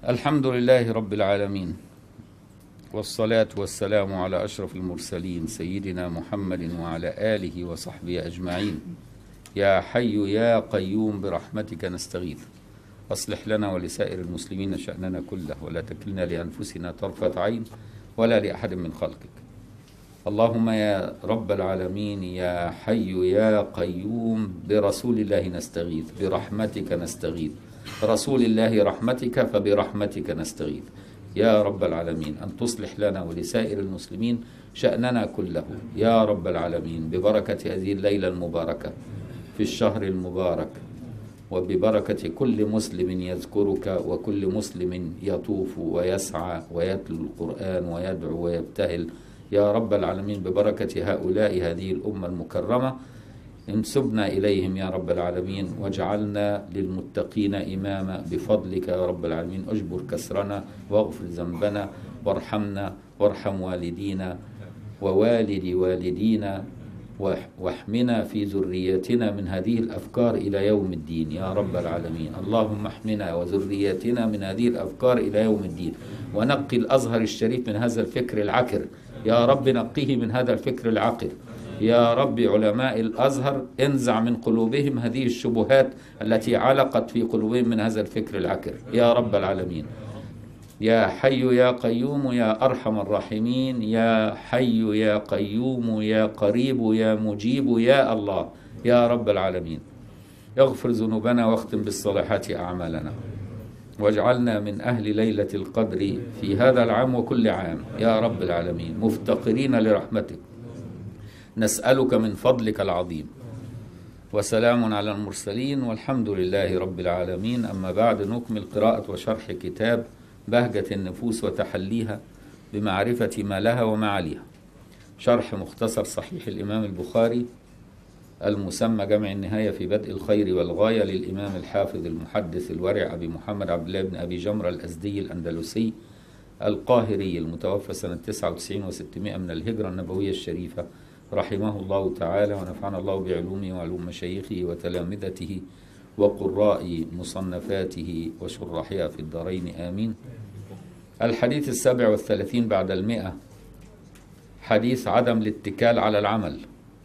الحمد لله رب العالمين والصلاة والسلام على أشرف المرسلين سيدنا محمد وعلى آله وصحبه أجمعين يا حي يا قيوم برحمتك نستغيث أصلح لنا ولسائر المسلمين شأننا كله ولا تكلنا لأنفسنا طرفة عين ولا لأحد من خلقك اللهم يا رب العالمين يا حي يا قيوم برسول الله نستغيث برحمتك نستغيث رسول الله رحمتك فبرحمتك نستغيث يا رب العالمين أن تصلح لنا ولسائر المسلمين شأننا كله يا رب العالمين ببركة هذه الليلة المباركة في الشهر المبارك وببركة كل مسلم يذكرك وكل مسلم يطوف ويسعى ويتلو القرآن ويدعو ويبتهل يا رب العالمين ببركة هؤلاء هذه الأمة المكرمة انسبنا إليهم يا رب العالمين واجعلنا للمتقين إماما بفضلك يا رب العالمين أجبر كسرنا واغفر ذنبنا وارحمنا وارحم والدينا ووالد والدينا واحمنا في ذريتنا من هذه الأفكار إلى يوم الدين يا رب العالمين اللهم احمنا وذريتنا من هذه الأفكار إلى يوم الدين ونقي الأزهر الشريف من هذا الفكر العكر يا رب نقيه من هذا الفكر العقر يا رب علماء الازهر انزع من قلوبهم هذه الشبهات التي علقت في قلوبهم من هذا الفكر العكر يا رب العالمين يا حي يا قيوم يا ارحم الراحمين يا حي يا قيوم يا قريب يا مجيب يا الله يا رب العالمين اغفر ذنوبنا واختم بالصالحات اعمالنا واجعلنا من أهل ليلة القدر في هذا العام وكل عام يا رب العالمين مفتقرين لرحمتك نسألك من فضلك العظيم وسلام على المرسلين والحمد لله رب العالمين أما بعد نكمل قراءة وشرح كتاب بهجة النفوس وتحليها بمعرفة ما لها وما عليها شرح مختصر صحيح الإمام البخاري المسمى جمع النهاية في بدء الخير والغاية للإمام الحافظ المحدث الورع أبي محمد عبد الله بن أبي جمرة الأزدي الأندلسي القاهري المتوفى سنة 99 و600 من الهجرة النبوية الشريفة رحمه الله تعالى ونفعنا الله بعلومه وعلوم مشايخه وتلامذته وقراء مصنفاته وشراحها في الدارين آمين الحديث السابع والثلاثين بعد المئة حديث عدم الاتكال على العمل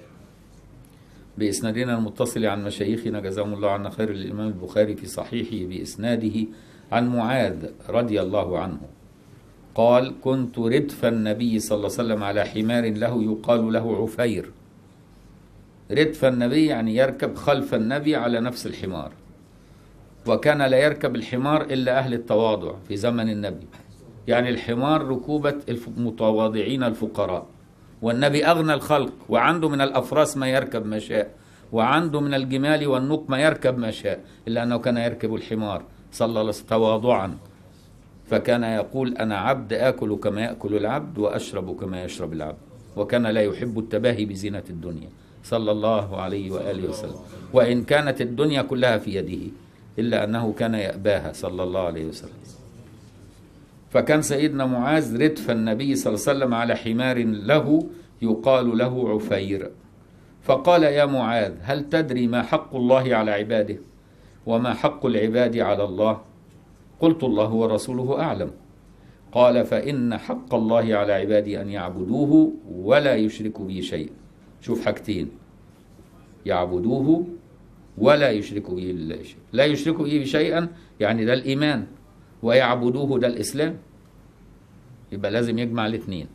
بإسنادنا المتصل عن مشايخنا جزاهم الله عنا خير الإمام البخاري في صحيحه بإسناده عن معاذ رضي الله عنه قال كنت ردف النبي صلى الله عليه وسلم على حمار له يقال له عفير ردف النبي يعني يركب خلف النبي على نفس الحمار وكان لا يركب الحمار إلا أهل التواضع في زمن النبي يعني الحمار ركوبة المتواضعين الفقراء والنبي أغنى الخلق وعنده من الأفراس ما يركب ما شاء وعنده من الجمال والنوق ما يركب ما شاء إلا أنه كان يركب الحمار صلى الله عليه وسلم تواضعا فكان يقول أنا عبد آكل كما يأكل العبد وأشرب كما يشرب العبد وكان لا يحب التباهي بزينة الدنيا صلى الله عليه وآله وسلم وإن كانت الدنيا كلها في يده إلا أنه كان يأباها صلى الله عليه وسلم فكان سيدنا معاذ ردف النبي صلى الله عليه وسلم على حمار له يقال له عفير فقال يا معاذ هل تدري ما حق الله على عباده وما حق العباد على الله قلت الله ورسوله أعلم قال فإن حق الله على عبادي أن يعبدوه ولا يشركوا به شيئا شوف حاجتين يعبدوه ولا يشركوا به شيئا لا يشركوا به شيئا يعني ده الإيمان ويعبدوه ده الإسلام يبقى لازم يجمع الاثنين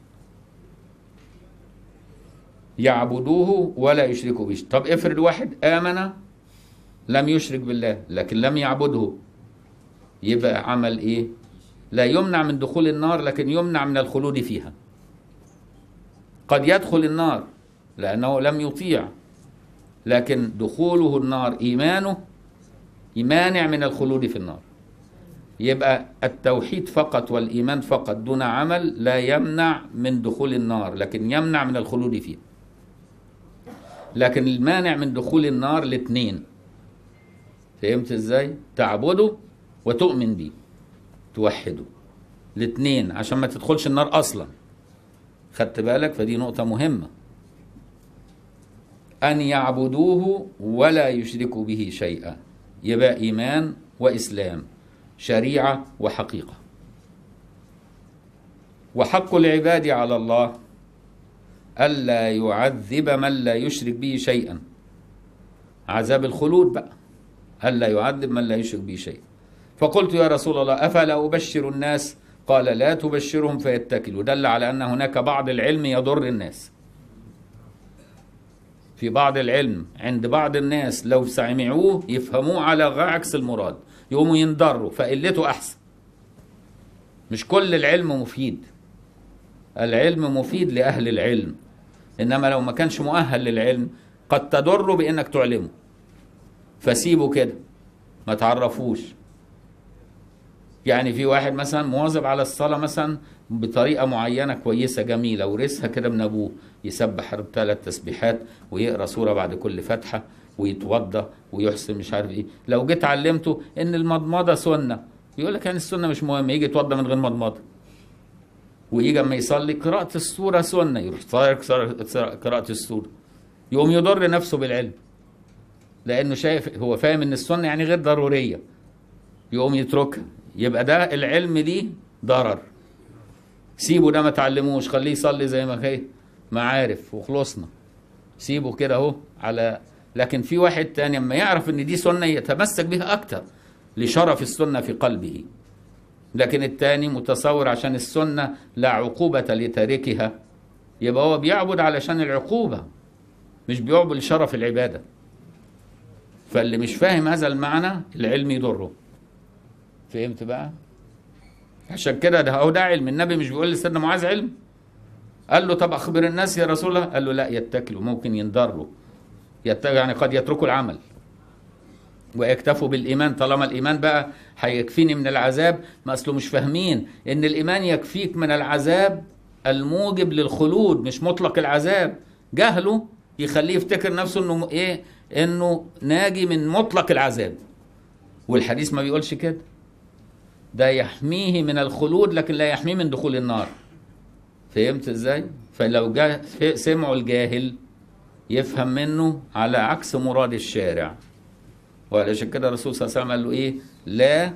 يعبدوه ولا يشركوا به طب افرض واحد آمن لم يشرك بالله لكن لم يعبده يبقى عمل ايه لا يمنع من دخول النار لكن يمنع من الخلود فيها قد يدخل النار لأنه لم يطيع لكن دخوله النار إيمانه يمانع من الخلود في النار يبقى التوحيد فقط والإيمان فقط دون عمل لا يمنع من دخول النار لكن يمنع من الخلود فيها لكن المانع من دخول النار الاثنين فهمت ازاي تعبده وتؤمن بيه توحده الاثنين عشان ما تدخلش النار اصلا خدت بالك فدي نقطة مهمة أن يعبدوه ولا يشركوا به شيئا يبقى إيمان وإسلام شريعة وحقيقة وحق العباد على الله ألا يعذب من لا يشرك به شيئا عذاب الخلود بقى ألا يعذب من لا يشرك به شيئا فقلت يا رسول الله أفلا أبشر الناس قال لا تبشرهم فيتكلوا دل على أن هناك بعض العلم يضر الناس في بعض العلم عند بعض الناس لو سمعوه يفهموه على عكس المراد يقوموا ينضروا فقلته أحسن مش كل العلم مفيد العلم مفيد لأهل العلم إنما لو ما كانش مؤهل للعلم قد تضر بإنك تعلمه فسيبه كده ما تعرفوش يعني في واحد مثلا مواظب على الصلاة مثلا بطريقة معينة كويسة جميلة ورثها كده من أبوه يسبح ثلاث تسبيحات ويقرأ سورة بعد كل فتحة ويتوضى ويحسن مش عارف ايه لو جيت علمته ان المضمضة سنة يقول لك يعني السنة مش مهم يجي يتوضى من غير مضمضة ويجي اما يصلي قراءة السورة سنة يروح طاير قراءة السورة يقوم يضر نفسه بالعلم لأنه شايف هو فاهم إن السنة يعني غير ضرورية يقوم يتركها يبقى ده العلم دي ضرر سيبه ده ما تعلموش خليه يصلي زي ما هي ما عارف وخلصنا سيبه كده اهو على لكن في واحد تاني اما يعرف ان دي سنه يتمسك بها اكتر لشرف السنه في قلبه لكن التاني متصور عشان السنه لا عقوبه لتاركها يبقى هو بيعبد علشان العقوبه مش بيعبد لشرف العباده فاللي مش فاهم هذا المعنى العلم يضره فهمت بقى عشان كده ده هو ده علم النبي مش بيقول لسيدنا معاذ علم قال له طب اخبر الناس يا رسول الله قال له لا يتكلوا ممكن ينضروا يت... يعني قد يتركوا العمل ويكتفوا بالايمان طالما الايمان بقى هيكفيني من العذاب ما اصله مش فاهمين ان الايمان يكفيك من العذاب الموجب للخلود مش مطلق العذاب جهله يخليه يفتكر نفسه انه ايه انه ناجي من مطلق العذاب والحديث ما بيقولش كده ده يحميه من الخلود لكن لا يحميه من دخول النار فهمت ازاي فلو جاء سمعوا الجاهل يفهم منه على عكس مراد الشارع وعلشان كده الرسول صلى الله عليه وسلم قال له ايه لا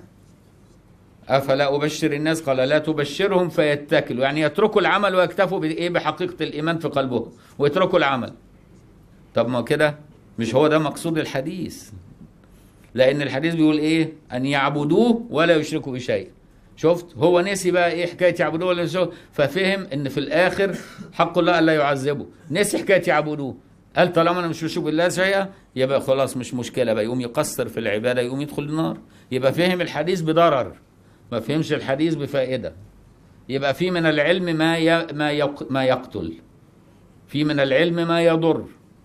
افلا ابشر الناس قال لا تبشرهم فيتكلوا يعني يتركوا العمل ويكتفوا بايه بحقيقه الايمان في قلبهم ويتركوا العمل طب ما كده مش هو ده مقصود الحديث لان الحديث بيقول ايه ان يعبدوه ولا يشركوا بشيء شفت هو نسي بقى ايه حكايه يعبدوه ولا يشركوا ففهم ان في الاخر حق الله الا يعذبه نسي حكايه يعبدوه قال طالما انا مش بشرك بالله شيئا يبقى خلاص مش مشكله بقى يقوم يقصر في العباده يقوم يدخل النار يبقى فهم الحديث بضرر ما فهمش الحديث بفائده يبقى في من العلم ما ي... ما يق... ما يقتل في من العلم ما يضر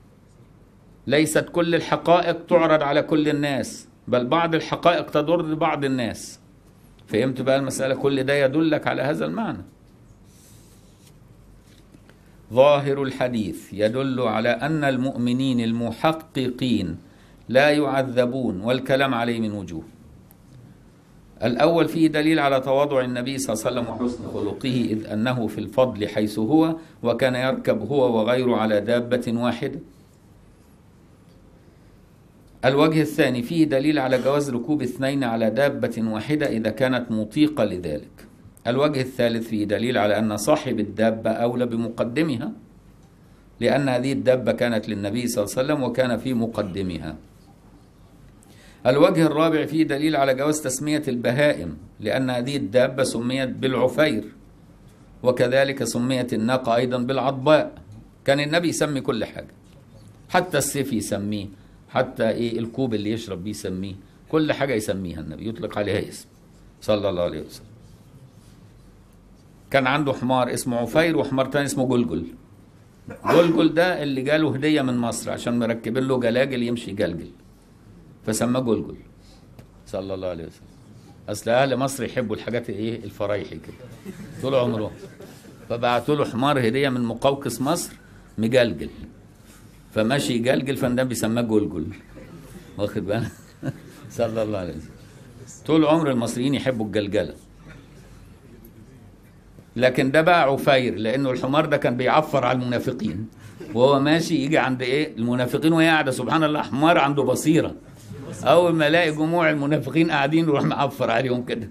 ليست كل الحقائق تعرض على كل الناس بل بعض الحقائق تضر بعض الناس فهمت بقى المسألة كل ده يدلك على هذا المعنى ظاهر الحديث يدل على أن المؤمنين المحققين لا يعذبون والكلام عليه من وجوه الأول فيه دليل على تواضع النبي صلى الله عليه وسلم وحسن خلقه إذ أنه في الفضل حيث هو وكان يركب هو وغيره على دابة واحدة الوجه الثاني فيه دليل على جواز ركوب اثنين على دابة واحدة إذا كانت مطيقة لذلك الوجه الثالث فيه دليل على أن صاحب الدابة أولى بمقدمها لأن هذه الدابة كانت للنبي صلى الله عليه وسلم وكان في مقدمها الوجه الرابع فيه دليل على جواز تسمية البهائم لأن هذه الدابة سميت بالعفير وكذلك سميت الناقة أيضا بالعضباء كان النبي يسمي كل حاجة حتى السيف يسميه حتى ايه الكوب اللي يشرب بيه يسميه كل حاجه يسميها النبي يطلق عليها اسم صلى الله عليه وسلم كان عنده حمار اسمه عفير وحمار تاني اسمه جلجل جلجل ده اللي جاله هديه من مصر عشان مركبين له جلاجل يمشي جلجل فسماه جلجل صلى الله عليه وسلم اصل اهل مصر يحبوا الحاجات ايه الفرايحي كده طول عمرهم فبعتوا له حمار هديه من مقوقس مصر مجلجل فماشي يجلجل فالنبي سماه جلجل واخد بالك صلى الله عليه وسلم طول عمر المصريين يحبوا الجلجله لكن ده بقى عفير لانه الحمار ده كان بيعفر على المنافقين وهو ماشي يجي عند ايه المنافقين وهي قاعده سبحان الله حمار عنده بصيره اول ما الاقي جموع المنافقين قاعدين يروح معفر عليهم كده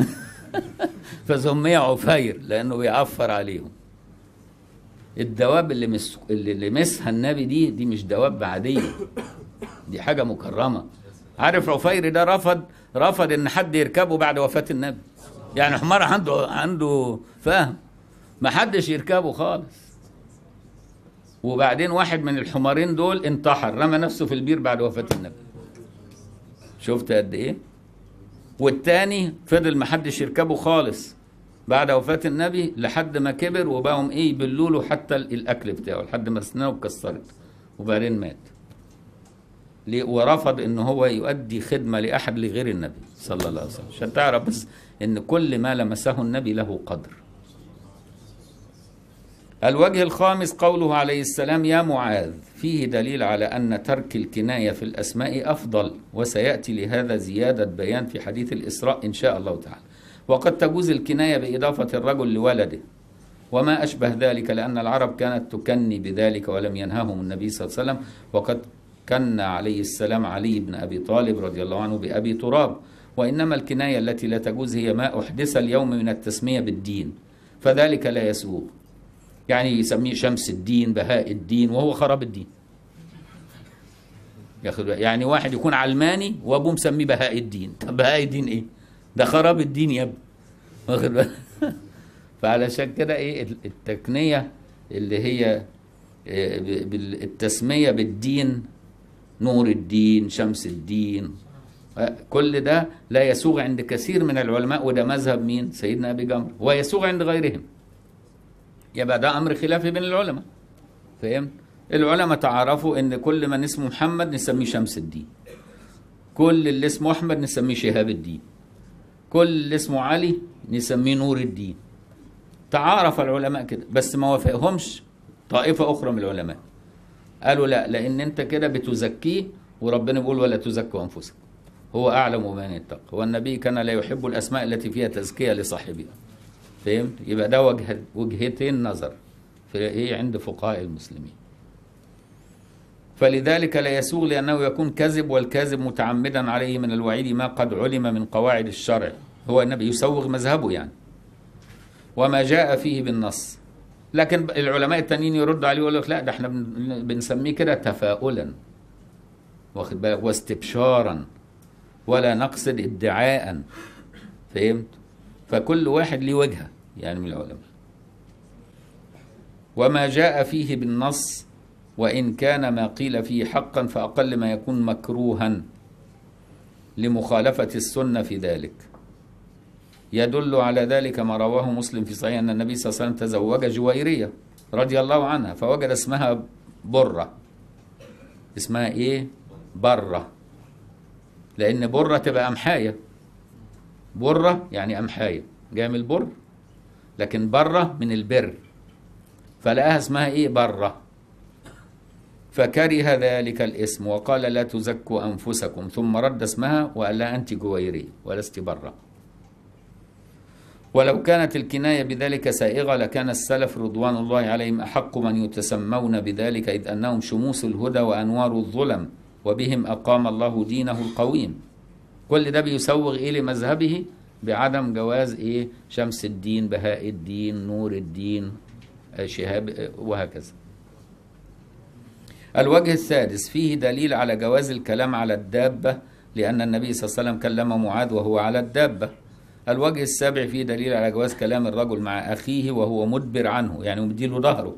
فسمي عفير لانه بيعفر عليهم الدواب اللي مس... اللي لمسها النبي دي دي مش دواب عاديه دي حاجه مكرمه عارف عفير ده رفض رفض ان حد يركبه بعد وفاه النبي يعني حمار عنده عنده فهم ما حدش يركبه خالص وبعدين واحد من الحمارين دول انتحر رمى نفسه في البير بعد وفاه النبي شفت قد ايه والتاني فضل ما حدش يركبه خالص بعد وفاة النبي لحد ما كبر وبقوا ايه يبلوا له حتى الاكل بتاعه لحد ما اسنانه اتكسرت وبعدين مات ليه؟ ورفض ان هو يؤدي خدمه لاحد لغير النبي صلى الله عليه وسلم عشان تعرف بس ان كل ما لمسه النبي له قدر الوجه الخامس قوله عليه السلام يا معاذ فيه دليل على أن ترك الكناية في الأسماء أفضل وسيأتي لهذا زيادة بيان في حديث الإسراء إن شاء الله تعالى وقد تجوز الكناية بإضافة الرجل لولده وما أشبه ذلك لأن العرب كانت تكني بذلك ولم ينههم النبي صلى الله عليه وسلم وقد كن عليه السلام علي بن أبي طالب رضي الله عنه بأبي تراب وإنما الكناية التي لا تجوز هي ما أحدث اليوم من التسمية بالدين فذلك لا يسوغ يعني يسميه شمس الدين بهاء الدين وهو خراب الدين ياخد يعني واحد يكون علماني وابوه مسميه بهاء الدين طب بهاء الدين ايه ده خراب الدين يا ابني واخد بالك فعلشان كده ايه التكنيه اللي هي التسميه بالدين نور الدين شمس الدين كل ده لا يسوغ عند كثير من العلماء وده مذهب مين سيدنا ابي جمر ويسوغ عند غيرهم يبقى ده امر خلافي بين العلماء فهمت العلماء تعرفوا ان كل من اسمه محمد نسميه شمس الدين كل اللي اسمه احمد نسميه شهاب الدين كل اللي اسمه علي نسميه نور الدين تعارف العلماء كده بس ما وافقهمش طائفه اخرى من العلماء قالوا لا لان انت كده بتزكيه وربنا بيقول ولا تزكوا انفسكم هو اعلم من يتقى والنبي كان لا يحب الاسماء التي فيها تزكيه لصاحبها فهمت يبقى ده وجه وجهتين نظر في ايه عند فقهاء المسلمين فلذلك لا يسوغ لانه يكون كذب والكاذب متعمدا عليه من الوعيد ما قد علم من قواعد الشرع هو النبي يسوغ مذهبه يعني وما جاء فيه بالنص لكن العلماء التانيين يرد عليه ويقول لك لا ده احنا بنسميه كده تفاؤلا واخد بالك واستبشارا ولا نقصد ادعاء فهمت فكل واحد ليه وجهه يعني من العلماء وما جاء فيه بالنص وإن كان ما قيل فيه حقا فأقل ما يكون مكروها لمخالفة السنة في ذلك يدل على ذلك ما رواه مسلم في صحيح أن النبي صلى الله عليه وسلم تزوج جويرية رضي الله عنها فوجد اسمها برة اسمها إيه؟ برة لأن برة تبقى أمحاية برة يعني أمحاية جاية من البر لكن برة من البر فلقاها اسمها إيه برة فكره ذلك الاسم وقال لا تزكوا أنفسكم ثم رد اسمها وقال لها أنت جويرية ولست برة ولو كانت الكناية بذلك سائغة لكان السلف رضوان الله عليهم أحق من يتسمون بذلك إذ أنهم شموس الهدى وأنوار الظلم وبهم أقام الله دينه القويم كل ده بيسوغ إيه لمذهبه بعدم جواز إيه شمس الدين بهاء الدين نور الدين شهاب وهكذا الوجه السادس فيه دليل على جواز الكلام على الدابة لأن النبي صلى الله عليه وسلم كلم معاذ وهو على الدابة الوجه السابع فيه دليل على جواز كلام الرجل مع أخيه وهو مدبر عنه يعني مديله ظهره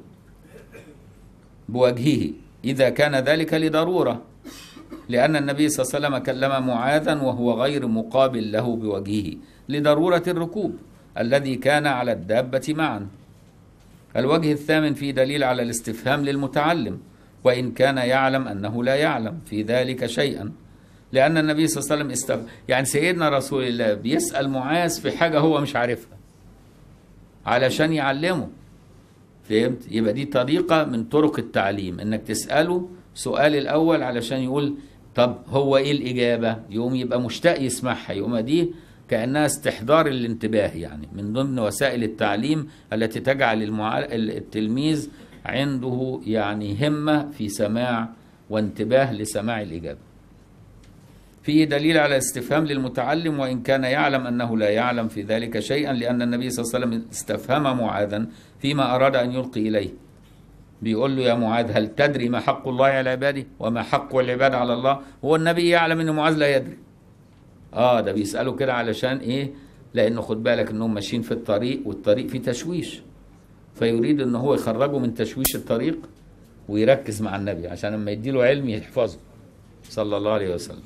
بوجهه إذا كان ذلك لضرورة لأن النبي صلى الله عليه وسلم كلم معاذا وهو غير مقابل له بوجهه لضرورة الركوب الذي كان على الدابة معا الوجه الثامن فيه دليل على الاستفهام للمتعلم وإن كان يعلم أنه لا يعلم في ذلك شيئا لأن النبي صلى الله عليه وسلم استف... يعني سيدنا رسول الله بيسأل معاذ في حاجة هو مش عارفها علشان يعلمه فهمت يبقى دي طريقة من طرق التعليم انك تسأله سؤال الأول علشان يقول طب هو ايه الإجابة يقوم يبقى مشتاق يسمعها يقوم دي كأنها استحضار الانتباه يعني من ضمن وسائل التعليم التي تجعل المع... التلميذ عنده يعني همة في سماع وانتباه لسماع الإجابة فيه دليل على استفهام للمتعلم وإن كان يعلم أنه لا يعلم في ذلك شيئا لأن النبي صلى الله عليه وسلم استفهم معاذا فيما أراد أن يلقي إليه بيقول له يا معاذ هل تدري ما حق الله على عباده وما حق العباد على الله هو النبي يعلم أن معاذ لا يدري اه ده بيسأله كده علشان ايه لانه خد بالك انهم ماشيين في الطريق والطريق فيه تشويش فيريد ان هو يخرجه من تشويش الطريق ويركز مع النبي عشان لما يديله علم يحفظه صلى الله عليه وسلم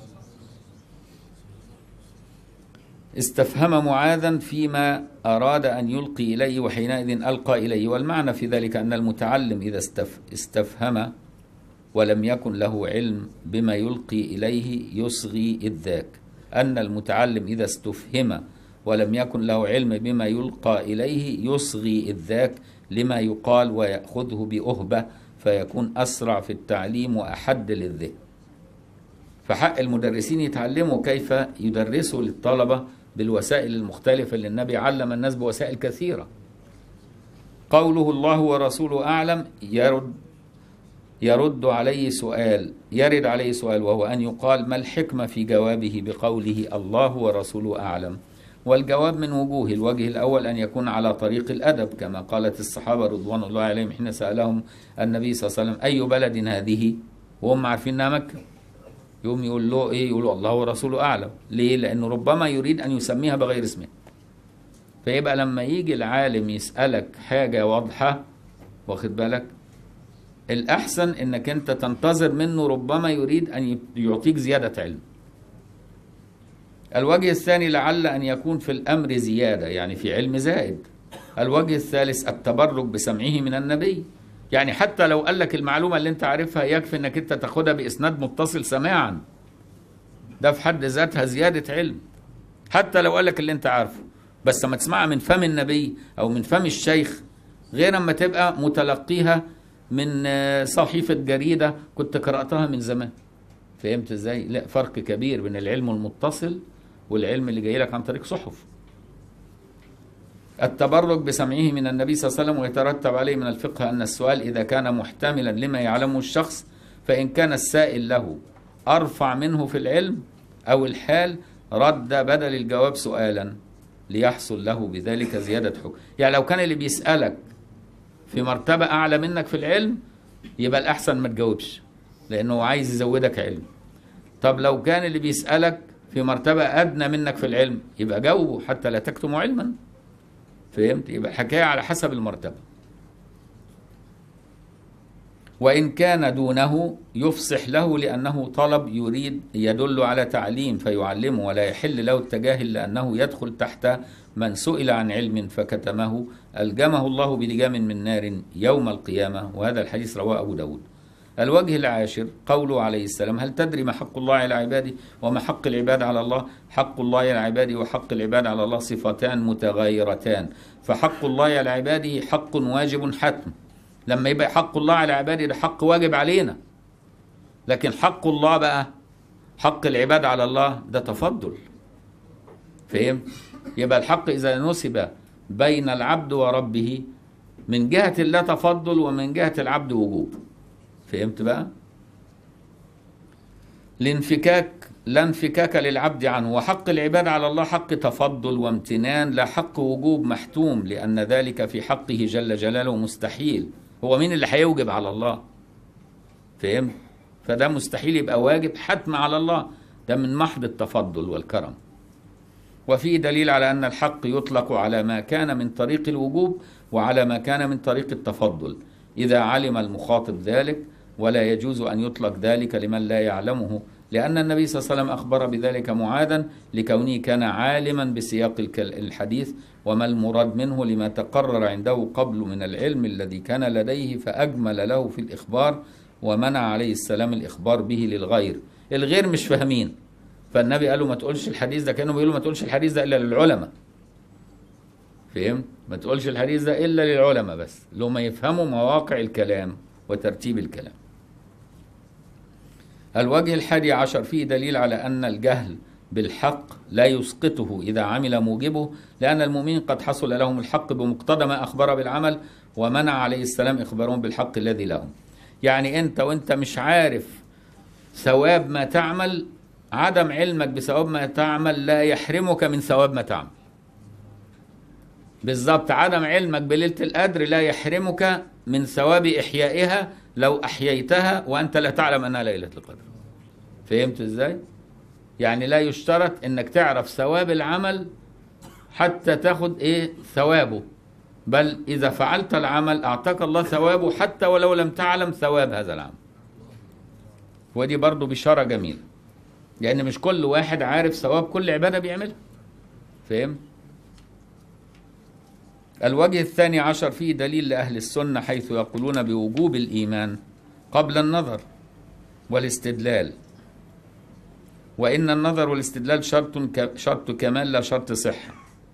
استفهم معاذا فيما أراد أن يلقي إليه وحينئذ ألقى إليه والمعنى في ذلك أن المتعلم إذا استف استفهم ولم يكن له علم بما يلقي إليه يصغي إذ ذاك أن المتعلم إذا استفهم ولم يكن له علم بما يلقى إليه يصغي إذ ذاك لما يقال ويأخذه بأهبة فيكون أسرع في التعليم وأحد للذهن فحق المدرسين يتعلموا كيف يدرسوا للطلبة بالوسائل المختلفة اللي النبي علم الناس بوسائل كثيرة قوله الله ورسوله أعلم يرد يرد عليه سؤال يرد عليه سؤال وهو أن يقال ما الحكمة في جوابه بقوله الله ورسوله أعلم والجواب من وجوه الوجه الأول أن يكون على طريق الأدب كما قالت الصحابة رضوان الله عليهم حين سألهم النبي صلى الله عليه وسلم أي بلد هذه وهم عارفين أنها مكة يقوم يقول له إيه يقول الله ورسوله أعلم ليه لأنه ربما يريد أن يسميها بغير اسمها فيبقى لما يجي العالم يسألك حاجة واضحة واخد بالك الأحسن إنك أنت تنتظر منه ربما يريد أن يعطيك زيادة علم الوجه الثاني لعل أن يكون في الأمر زيادة يعني في علم زائد الوجه الثالث التبرك بسمعه من النبي يعني حتى لو قال لك المعلومة اللي انت عارفها يكفي انك انت تاخدها بإسناد متصل سماعا ده في حد ذاتها زيادة علم حتى لو قال لك اللي انت عارفه بس لما تسمعها من فم النبي أو من فم الشيخ غير اما تبقى متلقيها من صحيفة جريدة كنت قرأتها من زمان فهمت ازاي؟ لا فرق كبير بين العلم المتصل والعلم اللي جاي لك عن طريق صحف التبرك بسمعه من النبي صلى الله عليه وسلم ويترتب عليه من الفقه أن السؤال إذا كان محتملا لما يعلمه الشخص فإن كان السائل له أرفع منه في العلم أو الحال رد بدل الجواب سؤالا ليحصل له بذلك زيادة حكم يعني لو كان اللي بيسألك في مرتبة أعلى منك في العلم يبقى الأحسن ما تجاوبش لأنه عايز يزودك علم طب لو كان اللي بيسألك في مرتبة أدنى منك في العلم يبقى جاوبه حتى لا تكتم علما فهمت يبقى الحكاية على حسب المرتبة وإن كان دونه يفصح له لأنه طلب يريد يدل على تعليم فيعلمه ولا يحل له التجاهل لأنه يدخل تحت من سئل عن علم فكتمه ألجمه الله بلجام من نار يوم القيامة وهذا الحديث رواه أبو داود الوجه العاشر قوله عليه السلام هل تدري ما حق الله على عباده وما حق العباد على الله حق الله على عباده وحق العباد على الله صفتان متغايرتان فحق الله على عباده حق واجب حتم لما يبقى حق الله على عباده ده حق واجب علينا لكن حق الله بقى حق العباد على الله ده تفضل فهم يبقى الحق إذا نسب بين العبد وربه من جهة الله تفضل ومن جهة العبد وجوب فهمت بقى الانفكاك لا انفكاك للعبد عنه وحق العباد على الله حق تفضل وامتنان لا حق وجوب محتوم لأن ذلك في حقه جل جلاله مستحيل هو مين اللي هيوجب على الله فهمت فده مستحيل يبقى واجب حتم على الله ده من محض التفضل والكرم وفي دليل على أن الحق يطلق على ما كان من طريق الوجوب وعلى ما كان من طريق التفضل إذا علم المخاطب ذلك ولا يجوز أن يطلق ذلك لمن لا يعلمه لأن النبي صلى الله عليه وسلم أخبر بذلك معاذا لكونه كان عالما بسياق الحديث وما المراد منه لما تقرر عنده قبل من العلم الذي كان لديه فأجمل له في الإخبار ومنع عليه السلام الإخبار به للغير الغير مش فاهمين فالنبي قال له ما تقولش الحديث ده كانوا بيقولوا ما تقولش الحديث ده إلا للعلماء فهمت ما تقولش الحديث ده إلا للعلماء بس لو ما يفهموا مواقع الكلام وترتيب الكلام الوجه الحادي عشر فيه دليل على أن الجهل بالحق لا يسقطه إذا عمل موجبه لأن المؤمنين قد حصل لهم الحق بمقتضى ما أخبر بالعمل ومنع عليه السلام إخبارهم بالحق الذي لهم يعني أنت وأنت مش عارف ثواب ما تعمل عدم علمك بثواب ما تعمل لا يحرمك من ثواب ما تعمل بالظبط عدم علمك بليلة القدر لا يحرمك من ثواب إحيائها لو أحييتها وأنت لا تعلم أنها ليلة القدر فهمت إزاي؟ يعني لا يشترط أنك تعرف ثواب العمل حتى تاخد إيه ثوابه بل إذا فعلت العمل أعطاك الله ثوابه حتى ولو لم تعلم ثواب هذا العمل ودي برضو بشارة جميلة لأن مش كل واحد عارف ثواب كل عبادة بيعملها فهم؟ الوجه الثاني عشر فيه دليل لأهل السنة حيث يقولون بوجوب الإيمان قبل النظر والاستدلال وإن النظر والاستدلال شرط ك... شرط كمال لا شرط صحة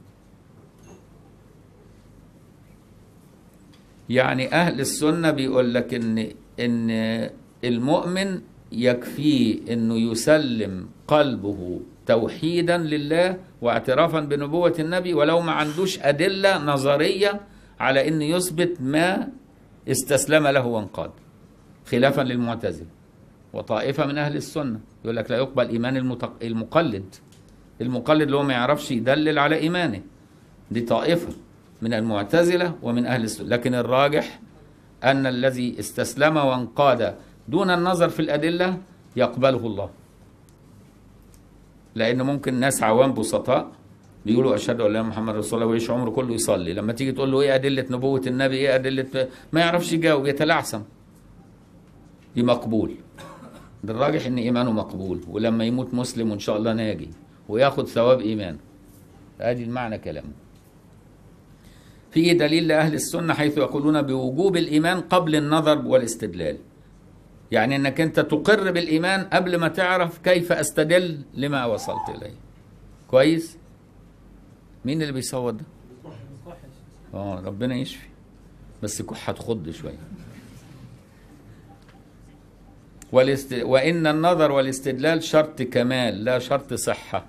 يعني أهل السنة بيقول لك إن إن المؤمن يكفيه إنه يسلم قلبه توحيدا لله واعترافا بنبوة النبي ولو ما عندوش أدلة نظرية على إنه يثبت ما استسلم له وانقاد خلافا للمعتزلة وطائفة من أهل السنة يقول لك لا يقبل إيمان المتق... المقلد المقلد اللي هو ما يعرفش يدلل على إيمانه دي طائفة من المعتزلة ومن أهل السنة لكن الراجح أن الذي استسلم وانقاد دون النظر في الأدلة يقبله الله لأن ممكن ناس عوام بسطاء بيقولوا أشهد أن لا محمد رسول الله ويعيش عمره كله يصلي لما تيجي تقول له إيه أدلة نبوة النبي إيه أدلة ما يعرفش يجاوب يتلعثم دي مقبول ده الراجح ان ايمانه مقبول ولما يموت مسلم وان شاء الله ناجي وياخد ثواب ايمانه ادي المعنى كلامه فيه دليل لاهل السنه حيث يقولون بوجوب الايمان قبل النظر والاستدلال يعني انك انت تقر بالايمان قبل ما تعرف كيف استدل لما وصلت اليه كويس مين اللي بيصوت ده اه ربنا يشفي بس كحه تخض شويه والاست... وإن النظر والاستدلال شرط كمال لا شرط صحة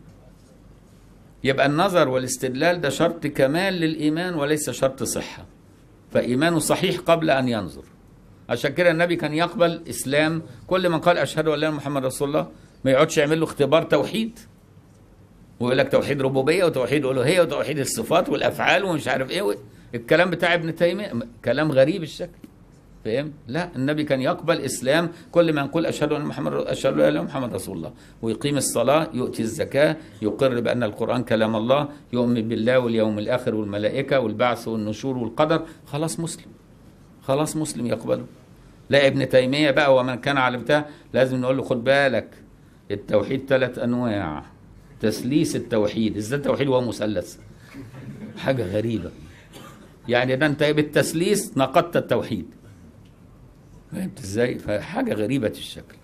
يبقى النظر والاستدلال ده شرط كمال للإيمان وليس شرط صحة فإيمانه صحيح قبل أن ينظر عشان كده النبي كان يقبل إسلام كل من قال أشهد أن لا إله محمد رسول الله ما يقعدش يعمل له اختبار توحيد ويقول لك توحيد ربوبية وتوحيد ألوهية وتوحيد الصفات والأفعال ومش عارف إيه الكلام بتاع ابن تيمية كلام غريب الشكل فاهم؟ لا النبي كان يقبل اسلام كل ما يقول اشهد ان محمد اشهد ان لا اله الا محمد رسول الله ويقيم الصلاه يؤتي الزكاه يقر بان القران كلام الله يؤمن بالله واليوم الاخر والملائكه والبعث والنشور والقدر خلاص مسلم خلاص مسلم يقبله لا ابن تيميه بقى ومن كان على بتاع لازم نقول له خد بالك التوحيد ثلاث انواع تثليث التوحيد ازاي التوحيد هو مثلث حاجه غريبه يعني ده انت بالتثليث نقضت التوحيد فهمت ازاي؟ فحاجة غريبة الشكل.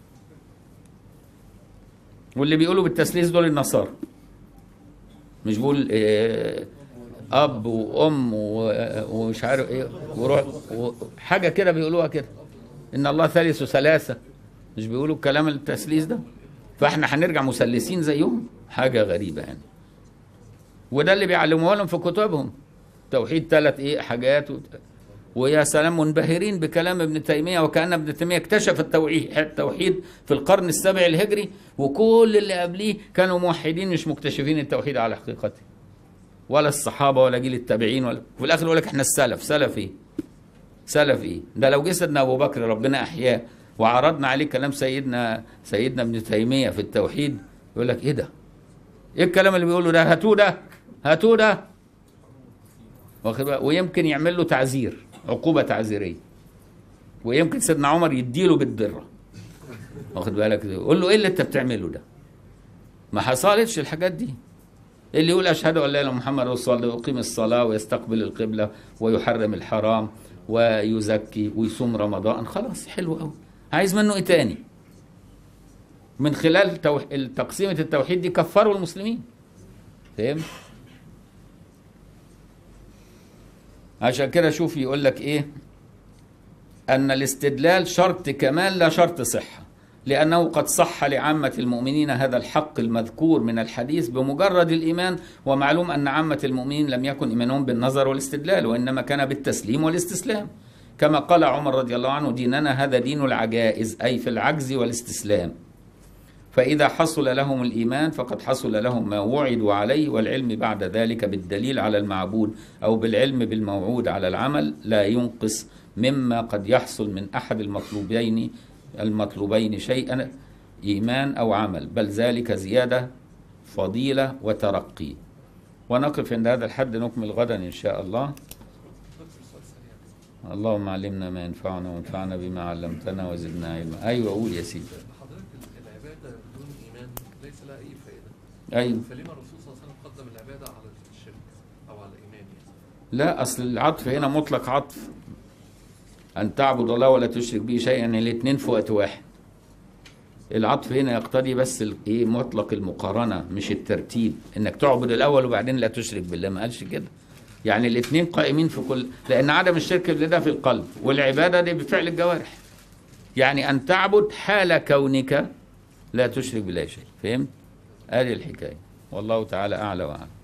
واللي بيقولوا بالتثليث دول النصارى. مش بيقول إيه أب وأم ومش عارف إيه وروح حاجة كده بيقولوها كده. إن الله ثالث ثلاثة. مش بيقولوا الكلام التثليث ده؟ فإحنا هنرجع مثلثين زيهم؟ حاجة غريبة يعني. وده اللي بيعلموها لهم في كتبهم. توحيد ثلاث إيه حاجات و... ويا سلام منبهرين بكلام ابن تيمية وكأن ابن تيمية اكتشف التوحيد في القرن السابع الهجري وكل اللي قبليه كانوا موحدين مش مكتشفين التوحيد على حقيقته ولا الصحابة ولا جيل التابعين ولا في الآخر يقول لك احنا السلف سلف ايه؟ سلف ايه؟ ده لو جسدنا أبو بكر ربنا أحياه وعرضنا عليه كلام سيدنا سيدنا ابن تيمية في التوحيد يقول لك ايه ده؟ ايه الكلام اللي بيقوله ده؟ هاتوه ده هاتوه ده ويمكن يعمل له تعزير عقوبة تعزيرية ويمكن سيدنا عمر يديله بالدرة واخد بالك يقول له ايه اللي انت بتعمله ده ما حصلتش الحاجات دي اللي يقول اشهد ان لا اله الا محمد رسول الله ويقيم الصلاه ويستقبل القبله ويحرم الحرام ويزكي ويصوم رمضان خلاص حلو قوي عايز منه ايه تاني من خلال توح... تقسيمه التوحيد دي كفروا المسلمين فهمت عشان كده شوف يقول لك ايه ان الاستدلال شرط كمال لا شرط صحه لانه قد صح لعامه المؤمنين هذا الحق المذكور من الحديث بمجرد الايمان ومعلوم ان عامه المؤمنين لم يكن ايمانهم بالنظر والاستدلال وانما كان بالتسليم والاستسلام كما قال عمر رضي الله عنه ديننا هذا دين العجائز اي في العجز والاستسلام فإذا حصل لهم الإيمان فقد حصل لهم ما وعدوا عليه والعلم بعد ذلك بالدليل على المعبود أو بالعلم بالموعود على العمل لا ينقص مما قد يحصل من أحد المطلوبين المطلوبين شيئا إيمان أو عمل بل ذلك زيادة فضيلة وترقي ونقف عند هذا الحد نكمل غدا إن شاء الله اللهم علمنا ما ينفعنا وانفعنا بما علمتنا وزدنا علما أيوة قول يا سيدي حضرتك العبادة بدون إيمان ليس لها أي فائدة أيوة فلما الرسول صلى الله عليه وسلم قدم العبادة على الشرك أو على الإيمان يعني لا أصل العطف هنا مطلق عطف أن تعبد الله ولا تشرك به شيئا الاثنين في وقت واحد العطف هنا يقتضي بس ال- ايه مطلق المقارنه مش الترتيب انك تعبد الاول وبعدين لا تشرك بالله ما قالش كده يعني الاثنين قائمين في كل لان عدم الشرك بالله ده في القلب والعباده دي بفعل الجوارح يعني ان تعبد حال كونك لا تشرك بالله شيء فهمت ادي الحكايه والله تعالى اعلى واعلم